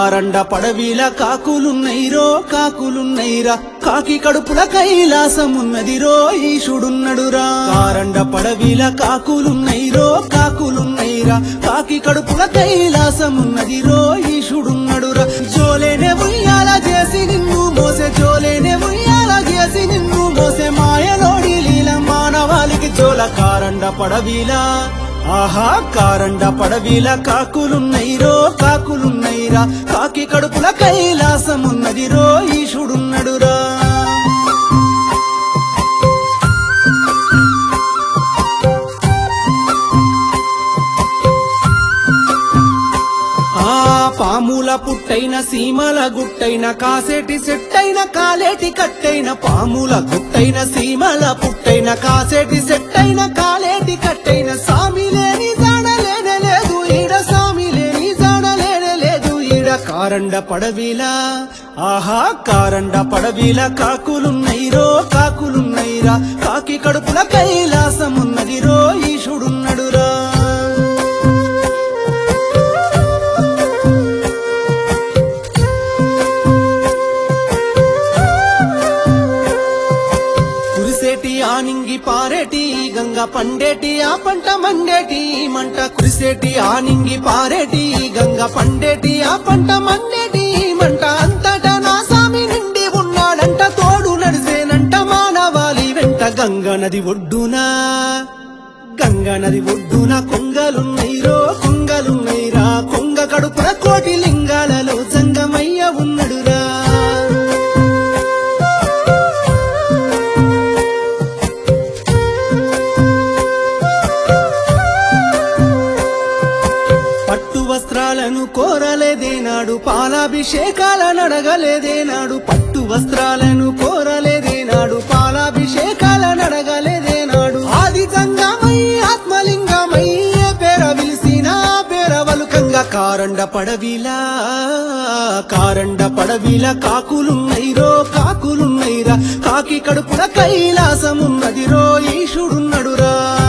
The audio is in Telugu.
కారండ పడవిల కాకులున్నైరో కాకులున్నైరా కాకి కడుపుల కైలాసమున్నదిరో ఈశుడున్నడురా కారండ పడవిల కాకులున్నైరో కాకులున్నైరా కాకి కడుపుల కైలాసమున్నదిరో ఈశుడున్నడురా జోలేనే ఉయ్యాల చేసి నిన్ను మోసే జోలేనే ఉయ్యాల చేసి నిన్ను మోసే మాయలోడి లీల మానవాళికి జోల కారండ పడవిలా ఆహా కారండ పడవిల కాకులున్నైరో కాకులున్నైరా కాకి కడుపుల కైలాసమున్నదిరో ఈశుడున్నడురా ఆ పాముల పుట్టైన సీమల గుట్టైన కాసేటి సెట్టైన కాలేటి కట్టైన పాముల గుట్టైన సీమల పుట్టైన కాసేటి సెట్టైన కాలేటి కట్టైన సామి లేని జాడలేనే లేదు ఈడ సామి లేని జాడలేనే లేదు ఈడ కారండ పడవిలా ఆహా కారండ పడవిల కాకులున్నైరో కాకులున్నైరా కాకి కడుపుల కైలాసమున్నదిరో ఈశుడున్నడురా కురిసేటి ఆనింగి పారేటి గంగ పండేటి ఆ పంట మండేటి ఈ మంట కురిసేటి ఆనింగి పారేటి గంగ పండేటి ఆ పంట మండేటి ఈ మంట అంతటా నా సామి నిండి ఉన్నాడంట తోడు నడిసేనంట మానవాళి వెంట గంగ నది ఒడ్డునా గంగ నది ఒడ్డున కొంగలున్నైరో కొంగలున్నైరా కొంగ కడుపున కోటి లింగాలలో జంగమయ్య ఉన్నడురా పట్టు వస్త్రాలను కోరలేదేనాడు పాలాభిషేకాలను అడగలేదేనాడు పట్టు వస్త్రాలను కోరలేదేనాడు పాలాభిషేకాలను అడగలేదేనాడు ఆది జంగమై ఆత్మలింగమై ఏ పేర విలిసిన పేర వలుకంగా కారండ పడవిలా కారండ పడవిల కాకులున్నైరో కాకులున్నైరా కాకి కడుపుల కైలాసమున్నదిరో ఈశుడున్నడురా